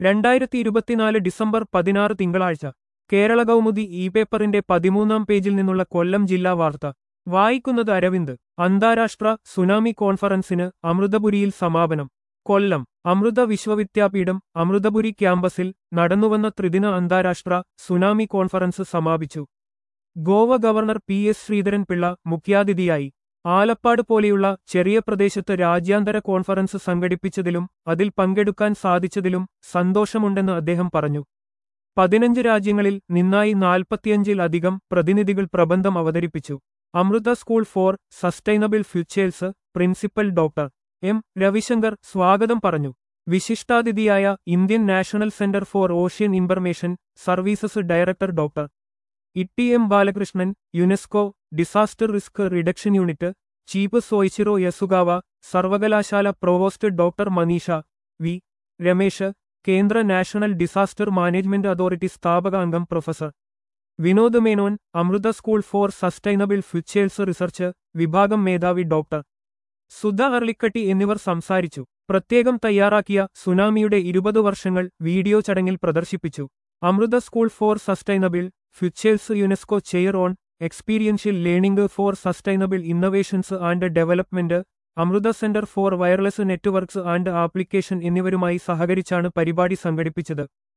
രണ്ടായിരത്തി ഇരുപത്തിനാല് ഡിസംബർ പതിനാറ് തിങ്കളാഴ്ച കേരള കൗമുദി ഇ പേപ്പറിന്റെ പതിമൂന്നാം പേജിൽ നിന്നുള്ള കൊല്ലം ജില്ലാ വാർത്ത വായിക്കുന്നത് അരവിന്ദ് അന്താരാഷ്ട്ര സുനാമി കോൺഫറൻസിന് അമൃതപുരിയിൽ സമാപനം കൊല്ലം അമൃത വിശ്വവിദ്യാപീഠം അമൃതപുരി ക്യാമ്പസിൽ നടന്നുവന്ന ത്രിദിന അന്താരാഷ്ട്ര സുനാമി കോൺഫറൻസ് സമാപിച്ചു Goa governor P S Sreedharan Pillai മുഖ്യാതിഥിയായി ആലപ്പാട് പോലെയുള്ള ചെറിയ പ്രദേശത്ത് രാജ്യാന്തര കോൺഫറൻസ് സംഘടിപ്പിച്ചതിലും അതിൽ പങ്കെടുക്കാൻ സാധിച്ചതിലും സന്തോഷമുണ്ടെന്ന് അദ്ദേഹം പറഞ്ഞു പതിനഞ്ച് രാജ്യങ്ങളിൽ നിന്നായി നാൽപ്പത്തിയഞ്ചിലധികം പ്രതിനിധികൾ പ്രബന്ധം അവതരിപ്പിച്ചു Amrita school for sustainable futures principal doctor M Ravishankar സ്വാഗതം പറഞ്ഞു വിശിഷ്ടാതിഥിയായ Indian national centre for ocean information services director doctor E M Balakrishnan UNESCO disaster risk reduction unit chief Soichiro Yasukawa സർവകലാശാല provost doctor Maneesha V Ramesh കേന്ദ്ര നാഷണൽ ഡിസാസ്റ്റർ മാനേജ്മെന്റ് അതോറിറ്റി സ്ഥാപക അംഗം professor Vinod Menon Amrita school for sustainable futures research വിഭാഗം മേധാവി doctor Sudha അർലിക്കട്ടി എന്നിവർ സംസാരിച്ചു പ്രത്യേകം തയ്യാറാക്കിയ സുനാമിയുടെ ഇരുപത് വർഷങ്ങൾ വീഡിയോ ചടങ്ങിൽ പ്രദർശിപ്പിച്ചു Amrita school for sustainable futures UNESCO chair on experiential learning for sustainable innovations and development Amrita centre for wireless networks and application എന്നിവരുമായി സഹകരിച്ചാണ് പരിപാടി സംഘടിപ്പിച്ചത്